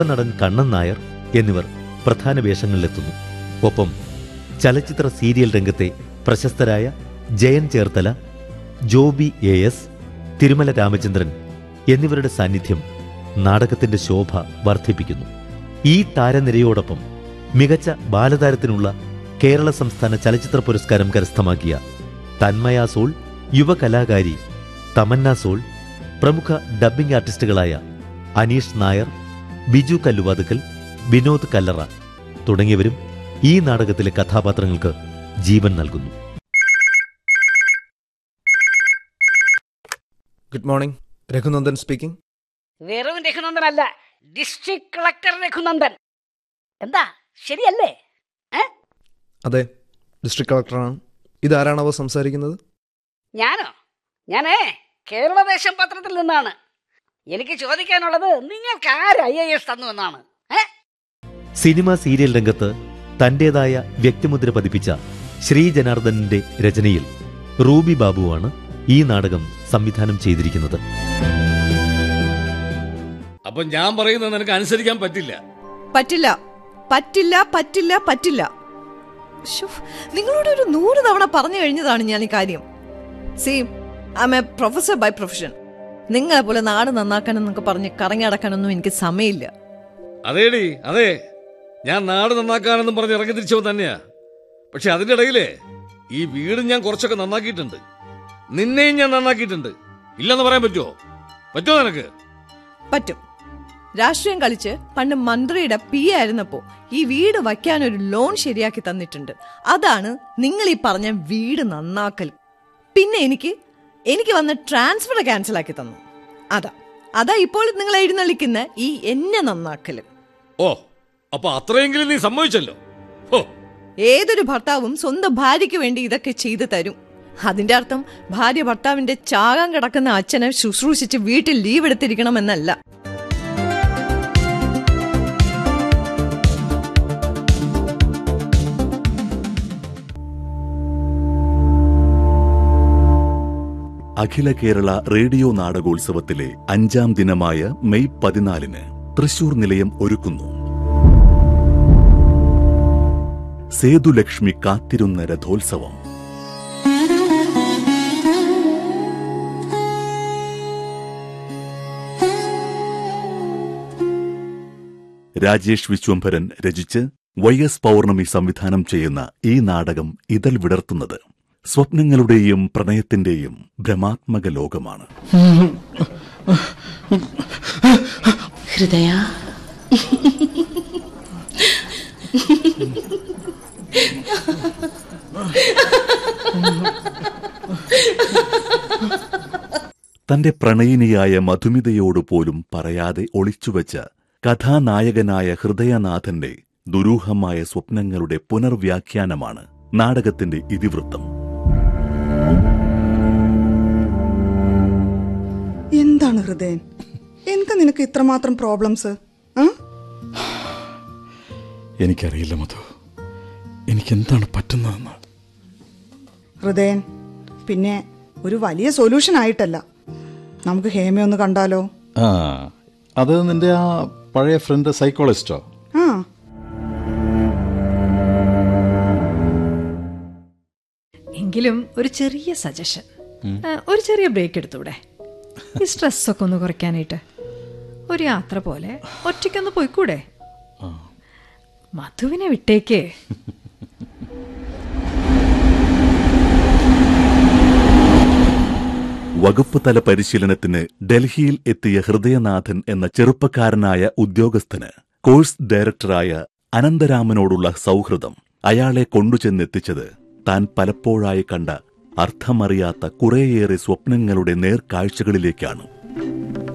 നടൻ കണ്ണൻ നായർ എന്നിവർ പ്രധാന വേഷങ്ങളിലെത്തുന്നു ഒപ്പം ചലച്ചിത്ര സീരിയൽ രംഗത്തെ പ്രശസ്തരായ ജയൻ ചേർത്തല ജോബി എ എസ് തിരുമല രാമചന്ദ്രൻ എന്നിവരുടെ സാന്നിധ്യം നാടകത്തിന്റെ ശോഭ വർദ്ധിപ്പിക്കുന്നു ഈ താരനിരയോടൊപ്പം മികച്ച ബാലതാരത്തിനുള്ള കേരള സംസ്ഥാന ചലച്ചിത്ര പുരസ്കാരം കരസ്ഥമാക്കിയ തന്മയ സോൾ യുവകലാകാരി തമന്ന സോൾ പ്രമുഖ ഡബ്ബിംഗ് ആർട്ടിസ്റ്റുകളായ അനീഷ് നായർ ബിജു കല്ലുവാതുക്കൽ വിനോദ് കല്ലറ തുടങ്ങിയവരും ഈ നാടകത്തിലെ കഥാപാത്രങ്ങൾക്ക് ജീവൻ നൽകുന്നു ഗുഡ് മോർണിംഗ് രഘുനന്ദൻ സ്പീക്കിംഗ് വെറും രഘുനന്ദനല്ല ഡിസ്ട്രിക്ട് കളക്ടർ രഘുനന്ദൻ എന്താ ശരിയല്ലേ അതെ ഡിസ്ട്രിക്ട് കളക്ടറാണ് ഇതാരാണവ സംസാരിക്കുന്നത് ഞാനോ ഞാനേ കേരളദേശം പത്രത്തിൽ നിന്നാണ് എനിക്ക് ചോദിക്കാനുള്ളത് നിങ്ങൾക്ക് ആര് ഐ എ എസ് തന്നു എന്നാണ് ഏ സിനിമ സീരിയൽ രംഗത്ത് തന്റേതായ വ്യക്തിമുദ്ര പതിപ്പിച്ച ശ്രീ ജനാർദ്ദനന്റെ രചനയിൽ റൂബി ബാബുവാണ് ഈ നാടകം സംവിധാനം ചെയ്തിരിക്കുന്നത് അപ്പൊ ഞാൻ പറയുന്നത് നിനക്ക് അനുസരിക്കാൻ പറ്റില്ല പറ്റില്ല പറ്റില്ല പറ്റില്ല പറ്റില്ല ശ്ശോ, നിങ്ങളോട് ഒരു നൂറ് തവണ പറഞ്ഞു കഴിഞ്ഞതാണ് ഞാൻ ഈ കാര്യം C I A professor by profession നിങ്ങളെ പോലെ നാട് നന്നാക്കാനെന്നൊക്കെ പറഞ്ഞ് കറങ്ങി അടക്കാനൊന്നും എനിക്ക് സമയമില്ല അതേടി അതെ ഞാൻ നാട് നന്നാക്കാനെന്നും പറഞ്ഞ് ഇറങ്ങി തിരിച്ചവൻ തന്നെയാ പക്ഷെ അതിന്റെ ഇടയിലേ ഈ വീട് ഞാൻ കുറച്ചൊക്കെ നന്നാക്കിയിട്ടുണ്ട് നിന്നെയും ഞാൻ നന്നാക്കിയിട്ടുണ്ട് ഇല്ലെന്ന് പറയാൻ പറ്റുമോ പറ്റുമോ നിനക്ക് പറ്റും രാഷ്ട്രീയം കളിച്ച് പണ്ട് മന്ത്രിയുടെ പി ആയിരുന്നപ്പോ ഈ വീട് വയ്ക്കാനൊരു ലോൺ ശരിയാക്കി തന്നിട്ടുണ്ട് അതാണ് നിങ്ങൾ ഈ പറഞ്ഞ വീട് നന്നാക്കൽ പിന്നെ എനിക്ക് എനിക്ക് വന്ന ട്രാൻസ്ഫർ ക്യാൻസൽ ആക്കി തന്നു അതാ അതാ ഇപ്പോൾ നിങ്ങൾ എഴുന്നള്ളിക്കുന്ന ഈ എന്നെ നന്നാക്കല് ഓ അപ്പൊ അത്രയെങ്കിലും നീ സമ്മതിച്ചല്ലോ ഓ ഏതൊരു ഭർത്താവും സ്വന്തം ഭാര്യയ്ക്ക് വേണ്ടി ഇതൊക്കെ ചെയ്തു തരും അതിന്റെ അർത്ഥം ഭാര്യ ഭർത്താവിന്റെ ചാകാൻ കിടക്കുന്ന അച്ഛനെ ശുശ്രൂഷിച്ച് വീട്ടിൽ ലീവ് എടുത്തിരിക്കണമെന്നല്ല അഖില കേരള റേഡിയോ നാടകോത്സവത്തിലെ അഞ്ചാം ദിനമായ മെയ് പതിനാലിന് തൃശൂർ നിലയം ഒരുക്കുന്നു സേതുലക്ഷ്മി കാത്തിരുന്ന രഥോത്സവം രാജേഷ് വിശ്വംഭരൻ രചിച്ച് വൈ എസ് പൗർണമി സംവിധാനം ചെയ്യുന്ന ഈ നാടകം ഇതൽ വിടർത്തുന്നത് സ്വപ്നങ്ങളുടെയും പ്രണയത്തിന്റെയും ഭ്രമാത്മക ലോകമാണ് ഹൃദയ തന്റെ പ്രണയിനിയായ മധുമിതയോട് പോലും പറയാതെ ഒളിച്ചുവെച്ച കഥാനായകനായ ഹൃദയനാഥന്റെ ദുരൂഹമായ സ്വപ്നങ്ങളുടെ പുനർവ്യാഖ്യാനമാണ് നാടകത്തിന്റെ ഇതിവൃത്തം എന്താണ് ഹൃദയൻ എന്താ നിനക്ക് ഇത്രമാത്രം പ്രോബ്ലംസ് എനിക്കറിയില്ല മധു എനിക്കെന്താണ് പറ്റുന്നതെന്ന് ഹൃദയൻ പിന്നെ ഒരു വലിയ സൊല്യൂഷൻ ആയിട്ടല്ല നമുക്ക് ഹേമ ഒന്ന് കണ്ടാലോ ആ അത് നിന്റെ ആ പഴയ ഫ്രണ്ട് സൈക്കോളജിസ്റ്റോ ആ എങ്കിലും ഒരു ചെറിയ സജഷൻ ഒരു ചെറിയ ബ്രേക്ക് എടുത്തൂടെ ഈ സ്ട്രെസ്സൊക്കെ ഒന്ന് കുറയ്ക്കാനായിട്ട് ഒരു യാത്ര പോലെ ഒറ്റയ്ക്കൊന്ന് പോയിക്കൂടെ മധുവിനെ വിട്ടേക്കേ വകുപ്പ് തല പരിശീലനത്തിന് ഡൽഹിയിൽ എത്തിയ ഹൃദയനാഥൻ എന്ന ചെറുപ്പക്കാരനായ ഉദ്യോഗസ്ഥന് കോഴ്സ് ഡയറക്ടറായ അനന്തരാമനോടുള്ള സൗഹൃദം അയാളെ കൊണ്ടുചെന്നെത്തിച്ചത് താൻ പലപ്പോഴായി കണ്ട അർത്ഥമറിയാത്ത കുറേയേറെ സ്വപ്നങ്ങളുടെ നേർക്കാഴ്ചകളിലേക്കാണ്